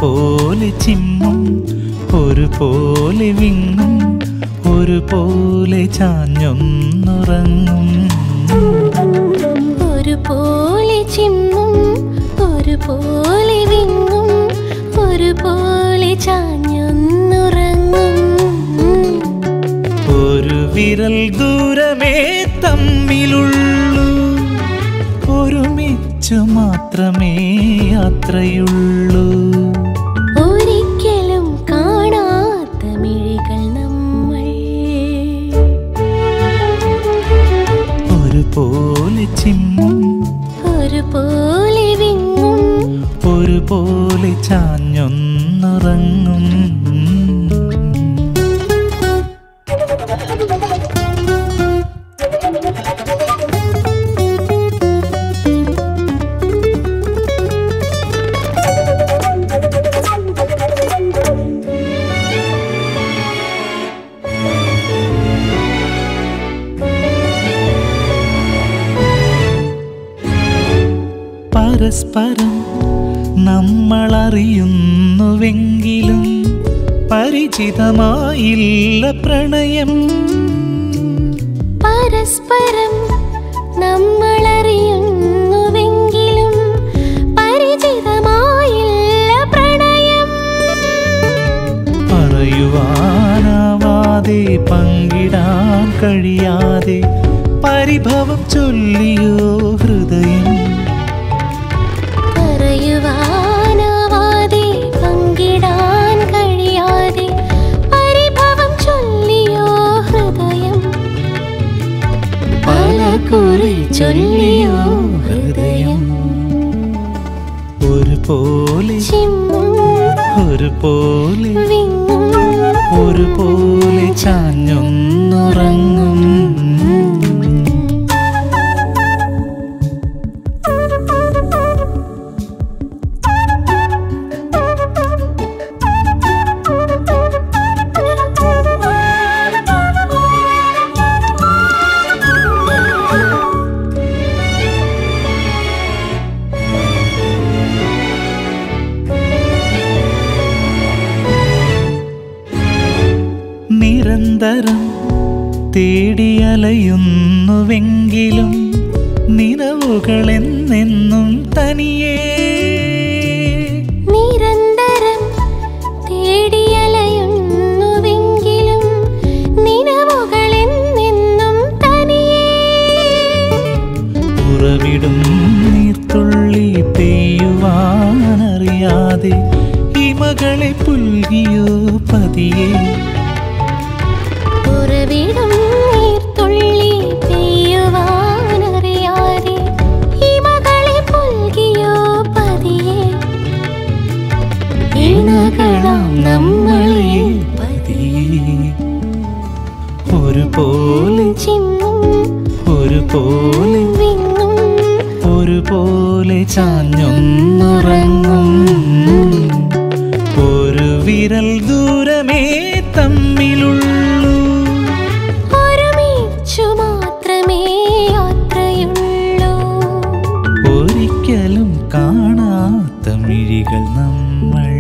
ഒരുപോലെ ചിമ്മും ഒരുപോലെ വിങ്ങും ഒരുപോലെ ചാഞ്ഞൊന്നുറങ്ങും ഒരുപോലെ ചിമ്മും ഒരുപോലെ വിങ്ങും ഒരുപോലെ ചാഞ്ഞൊന്നുറങ്ങും ഒരു വിരൽ ദൂരമേ തമ്മിലുള്ളൂ ഒരുമിച്ചു മാത്രമേ യാത്രയുള്ളൂ ഒരിക്കലും കാണാത്ത മിഴികൾ നമ്മൾ ഒരുപോലെ ചിമ്മും ഒരുപോലെ വിങ്ങും ഒരുപോലെ ചാഞ്ഞൊന്നുറങ്ങും പരസ്പരം നമ്മളറിയുന്നുവെങ്കിലും പരിചിതമായില്ല പ്രണയം പരസ്പരം നമ്മളറിയുന്നുവെങ്കിലും പരിചിതമായില്ല പ്രണയം പറയുവാനാവാതെ പങ്കിടാൻ കഴിയാതെ പരിഭവം ചൊല്ലിയോ ഹൃദയം പറയുവാനാവാതെ പങ്കിടാൻ കഴിയാതെ പരിഭവം ചൊല്ലിയോ ഹൃദയം പല കുറി ചൊല്ലിയോ ഹൃദയം ഒരുപോലെ ചിമ്മും ഒരുപോലെ വിങ്ങും ഒരുപോലെ ചാഞ്ഞൊന്നുറങ്ങും നിരന്തരം തേടിയലയുന്നുവെങ്കിലും നിലവുകളെന്നെന്നും തനിയേ നിരന്തരം തേടിയലയുന്നുവെങ്കിലും നിലവുകളെന്നെന്നും തനിയേ ഉറവിടും നീർത്തുള്ളി പെയ്യുവാനറിയാതെ ഹിമകളെ പുൽകിയോ പതിയെ ഉറവിടും നീർത്തുള്ളി പെയ്യുവാനറിയാതെ ഹിമകളെ പുൽകിയോ പതിയെ ഇണകളാം നമ്മളെ പതിയെ ഒരുപോലെ ചിമ്മും ഒരുപോലെ വിങ്ങും ഒരുപോലെ ചാഞ്ഞൊന്നുറങ്ങും ഒരു വിരൽ ദൂരമേ തമ്മിലുള്ളൂ ഒരുമിച്ചു മാത്രമേ യാത്രയുള്ളൂ ഒരിക്കലും കാണാത്ത മിഴികൾ നമ്മൾ